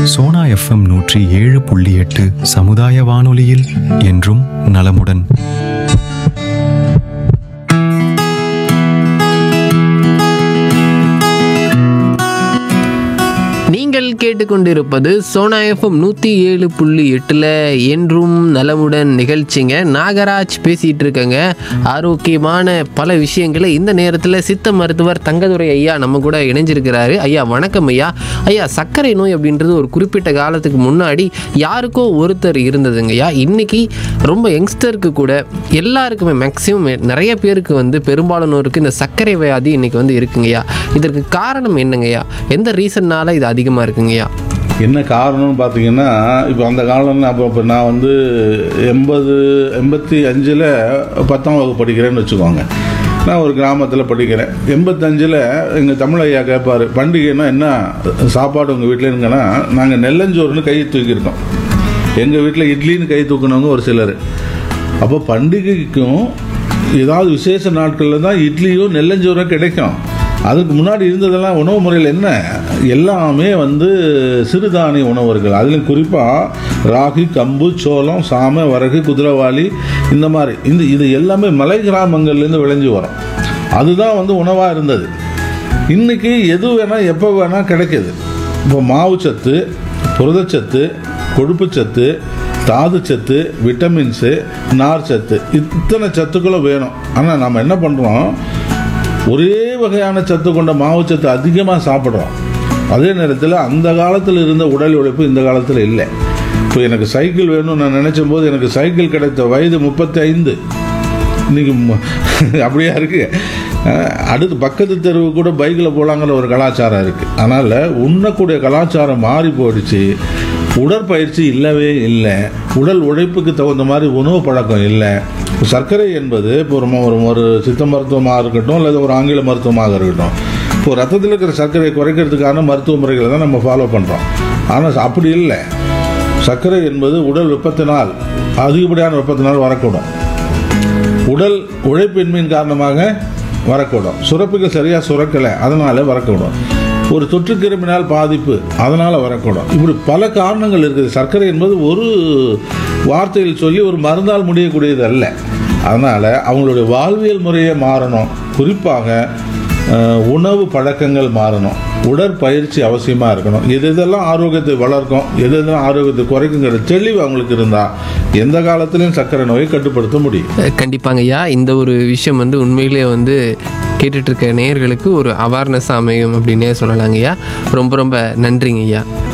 Sona FM நூற்றி ஏழு புள்ளி எட்டு சமுதாய வானொலியில் என்றும் நலமுடன் நீங்கள் கேட்டுக்கொண்டிருப்பது சோனா எஃப்எம் நூற்றி ஏழு புள்ளி எட்டில் என்றும் நலமுடன் நிகழ்ச்சிங்க நாகராஜ் பேசிகிட்டு இருக்கேங்க ஆரோக்கியமான பல விஷயங்களை இந்த நேரத்தில் சித்த மருத்துவர் தங்கதுரை ஐயா நம்ம கூட இணைஞ்சிருக்கிறாரு ஐயா வணக்கம் ஐயா ஐயா சர்க்கரை நோய் அப்படின்றது ஒரு குறிப்பிட்ட காலத்துக்கு முன்னாடி யாருக்கோ ஒருத்தர் இருந்ததுங்க ஐயா இன்னைக்கு ரொம்ப யங்ஸ்டருக்கு கூட எல்லாருக்குமே மேக்ஸிமம் நிறைய பேருக்கு வந்து பெரும்பாலானோருக்கு இந்த சர்க்கரை வியாதி இன்னைக்கு வந்து இருக்குங்கய்யா இதற்கு காரணம் என்னங்கய்யா எந்த ரீசன்னால இது அதிகமாக இருக்குங்கய்யா என்ன காரணம்னு பார்த்தீங்கன்னா இப்போ அந்த காலம் அப்போ இப்போ நான் வந்து எண்பது எண்பத்தி அஞ்சில் பத்தாம் வகுப்பு படிக்கிறேன்னு வச்சுக்கோங்க நான் ஒரு கிராமத்தில் படிக்கிறேன் எண்பத்தஞ்சில் எங்கள் தமிழ் ஐயா கேட்பார் பண்டிகைன்னா என்ன சாப்பாடு உங்கள் வீட்டில் இருங்கன்னா நாங்கள் நெல்லஞ்சோறுன்னு கை தூக்கியிருக்கோம் எங்கள் வீட்டில் இட்லின்னு கை தூக்குனவங்க ஒரு சிலர் அப்போ பண்டிகைக்கும் ஏதாவது விசேஷ நாட்களில் தான் இட்லியும் நெல்லஞ்சோறும் கிடைக்கும் அதுக்கு முன்னாடி இருந்ததெல்லாம் உணவு முறையில் என்ன எல்லாமே வந்து சிறுதானிய உணவுகள் அதிலும் குறிப்பாக ராகி கம்பு சோளம் சாமை வரகு குதிரைவாளி இந்த மாதிரி இந்த இது எல்லாமே மலை கிராமங்கள்லேருந்து விளைஞ்சு வரும் அதுதான் வந்து உணவாக இருந்தது இன்னைக்கு எது வேணால் எப்போ வேணால் கிடைக்குது இப்போ மாவுச்சத்து புரதச்சத்து கொழுப்புச்சத்து தாதுச்சத்து விட்டமின்ஸு நார்ச்சத்து இத்தனை சத்துக்களும் வேணும் ஆனால் நம்ம என்ன பண்ணுறோம் ஒரே வகையான சத்து கொண்ட மாவுச்சத்து அதிகமாக சாப்பிட்றோம் அதே நேரத்தில் அந்த காலத்தில் இருந்த உடல் உழைப்பு இந்த காலத்தில் இல்லை இப்போ எனக்கு சைக்கிள் வேணும்னு நான் நினைச்ச போது எனக்கு சைக்கிள் கிடைத்த வயது முப்பத்தி ஐந்து இன்னைக்கு ம- அப்படியா இருக்கு அஹ் அடுத்து பக்கத்து தெருவு கூட பைக்கில் போகலாங்கிற ஒரு கலாச்சாரம் இருக்கு அதனால உண்ணக்கூடிய கலாச்சாரம் மாறி போயிடுச்சு உடற்பயிற்சி இல்லவே இல்லை உடல் உழைப்புக்கு தகுந்த மாதிரி உணவு பழக்கம் இல்லை சர்க்கரை என்பது இப்போ ஒரு ம- ஒரு ஒரு சித்த மருத்துவமாக இருக்கட்டும் அல்லது ஒரு ஆங்கில மருத்துவமாக இருக்கட்டும் இப்போ ரத்தத்தில் இருக்கிற சர்க்கரையை குறைக்கிறதுக்கான மருத்துவ முறைகளை தான் நம்ம ஃபாலோ பண்ணுறோம் ஆனால் அப்படி இல்லை சர்க்கரை என்பது உடல் வெப்பத்தினால் அதிகப்படியான வெப்பத்தினால் வரக்கூடும் உடல் உழைப்பின்மையின் காரணமாக வரக்கூடும் சுரப்புகள் சரியாக சுரக்கலை அதனால வரக்கூடும் ஒரு தொற்றுக்கிருமினால் பாதிப்பு அதனால வரக்கூடும் இப்படி பல காரணங்கள் இருக்குது சர்க்கரை என்பது ஒரு வார்த்தையில் சொல்லி ஒரு மருந்தால் முடியக்கூடியது அல்ல அதனால அவங்களுடைய வாழ்வியல் முறையே மாறணும் குறிப்பாக அஹ், உணவு பழக்கங்கள் மாறணும் உடற்பயிற்சி அவசியமாக இருக்கணும் எது எதெல்லாம் ஆரோக்கியத்தை வளர்க்கும் எது எதெல்லாம் ஆரோக்கியத்தை குறைக்குங்கிற தெளிவு அவங்களுக்கு இருந்தால் எந்த காலத்திலையும் சர்க்கரை நோயை கட்டுப்படுத்த முடியும் அஹ் கண்டிப்பாங்க ஐயா இந்த ஒரு விஷயம் வந்து உண்மையிலேயே வந்து கேட்டுட்டு இருக்க நேயர்களுக்கு ஒரு அவேர்னஸ் அமையும் அப்படின்னே சொல்லலாங்க ஐயா ரொம்ப ரொம்ப நன்றிங்க ஐயா